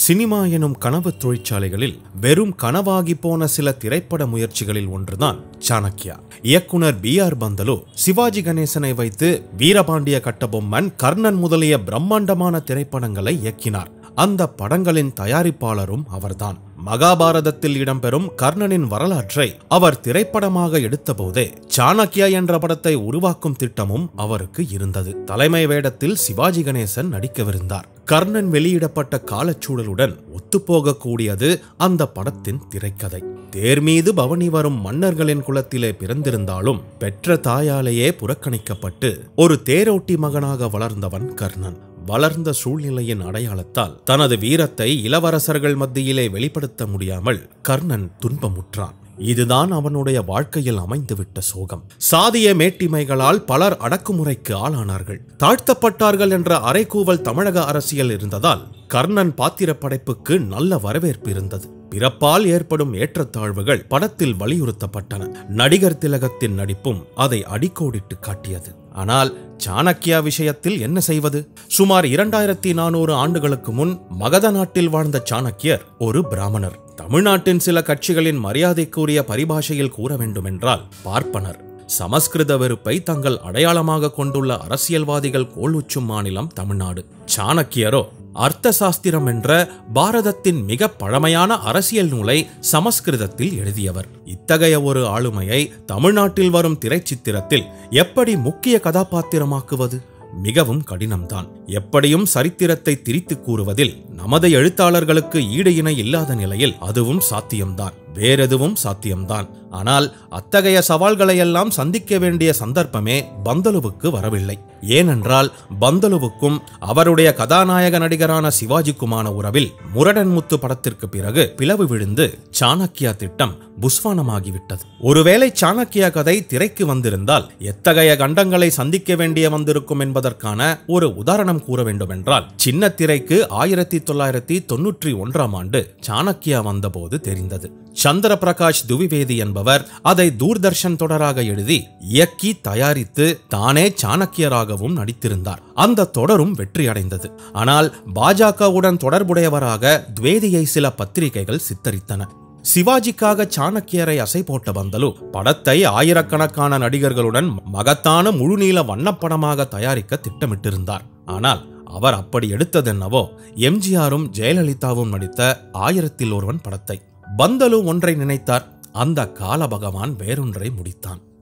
cinema எனும் கனவு தொழிற்சாலைகளில் வெறும் கனவாகி போன சில திரைப்பட முயற்சிகளில் ஒன்றுதான் சாணக்கியா இயக்குனர் பி ஆர் பந்தலு சிவாஜி கணேசனை வைத்து வீரபாண்டிய கட்டபொம்மன் கர்ணன் முதலிய பிரம்மாண்டமான திரைப்படங்களை இயக்கினார் அந்த படங்களின் தயாரிப்பாளரும் அவர்தான் மகாபாரதத்தில் இடம்பெறும் கர்ணனின் வரலாற்றை அவர் திரைப்படமாக எடுத்தபோதே சாணக்கியா என்ற படத்தை உருவாக்கும் திட்டமும் அவருக்கு இருந்தது தலைமை வேடத்தில் சிவாஜி கணேசன் நடிக்கவிருந்தார் கர்ணன் வெளியிடப்பட்ட காலச்சூழலுடன் ஒத்துப்போகக்கூடியது அந்த படத்தின் திரைக்கதை தேர் மீது பவனி வரும் மன்னர்களின் குலத்திலே பிறந்திருந்தாலும் பெற்ற தாயாலேயே புறக்கணிக்கப்பட்டு ஒரு தேரோட்டி மகனாக வளர்ந்தவன் கர்ணன் வளர்ந்த சூழ்நிலையின் அடையாளத்தால் தனது வீரத்தை இளவரசர்கள் மத்தியிலே வெளிப்படுத்த முடியாமல் கர்ணன் துன்பமுற்றான் இதுதான் அவனுடைய வாழ்க்கையில் அமைந்துவிட்ட சோகம் சாதிய மேட்டிமைகளால் பலர் அடக்குமுறைக்கு ஆளானார்கள் தாழ்த்தப்பட்டார்கள் என்ற அரைக்கூவல் தமிழக அரசியல் இருந்ததால் கர்ணன் பாத்திர படைப்புக்கு நல்ல வரவேற்பு இருந்தது பிறப்பால் ஏற்படும் ஏற்றத்தாழ்வுகள் படத்தில் வலியுறுத்தப்பட்டன நடிகர் திலகத்தின் நடிப்பும் அதை அடிக்கோடிட்டு காட்டியது ஆனால் சாணக்கியா விஷயத்தில் என்ன செய்வது சுமார் இரண்டாயிரத்தி நானூறு ஆண்டுகளுக்கு முன் மகத நாட்டில் வாழ்ந்த சாணக்கியர் ஒரு பிராமணர் தமிழ்நாட்டின் சில கட்சிகளின் மரியாதைக்குரிய பரிபாஷையில் கூற வேண்டுமென்றால் பார்ப்பனர் சமஸ்கிருத வெறுப்பை தங்கள் அடையாளமாக கொண்டுள்ள அரசியல்வாதிகள் கோளுச்சும் மாநிலம் தமிழ்நாடு சாணக்கியரோ அர்த்த சாஸ்திரம் என்ற பாரதத்தின் மிக பழமையான அரசியல் நூலை சமஸ்கிருதத்தில் எழுதியவர் இத்தகைய ஒரு ஆளுமையை தமிழ்நாட்டில் வரும் திரைச்சித்திரத்தில் எப்படி முக்கிய கதாபாத்திரமாக்குவது மிகவும் கடினம்தான் எப்படியும் சரித்திரத்தை திரித்து கூறுவதில் நமது எழுத்தாளர்களுக்கு ஈடு இணை இல்லாத நிலையில் அதுவும் சாத்தியம்தான் வேறெதுவும் சாத்தியம்தான் ஆனால் அத்தகைய சவால்களையெல்லாம் சந்திக்க வேண்டிய சந்தர்ப்பமே பந்தலுவுக்கு வரவில்லை ஏனென்றால் பந்தலுவுக்கும் அவருடைய கதாநாயக நடிகரான சிவாஜிக்குமான உறவில் முரடன்முத்து படத்திற்கு பிறகு பிளவு விழுந்து சாணக்கியா திட்டம் புஸ்வானமாகிவிட்டது ஒருவேளை சாணக்கியா கதை திரைக்கு வந்திருந்தால் எத்தகைய கண்டங்களை சந்திக்க வேண்டிய வந்திருக்கும் என்பதற்கான ஒரு உதாரணம் கூற வேண்டுமென்றால் சின்ன திரைக்கு ஆயிரத்தி தொள்ளாயிரத்தி தொன்னூற்றி ஒன்றாம் ஆண்டு சாணக்கியா வந்தபோது தெரிந்தது சந்திர பிரகாஷ் துவிவேதி என்பவர் அதை தூர்தர்ஷன் தொடராக எழுதி இயக்கி தயாரித்து தானே சாணக்கியராகவும் நடித்திருந்தார் அந்த தொடரும் வெற்றி அடைந்தது ஆனால் பாஜகவுடன் தொடர்புடையவராக துவேதியை சில பத்திரிகைகள் சித்தரித்தன சிவாஜிக்காக சாணக்கியரை அசை போட்ட பந்தலு படத்தை ஆயிரக்கணக்கான நடிகர்களுடன் மகத்தான முழுநீள வண்ணப்படமாக தயாரிக்க திட்டமிட்டிருந்தார் ஆனால் அவர் அப்படி எடுத்ததென்னவோ எம்ஜிஆரும் ஜெயலலிதாவும் நடித்த ஆயிரத்தில் ஒருவன் படத்தை பந்தலு ஒன்றை நினைத்தார் அந்த கால பகவான் வேறொன்றை முடித்தான்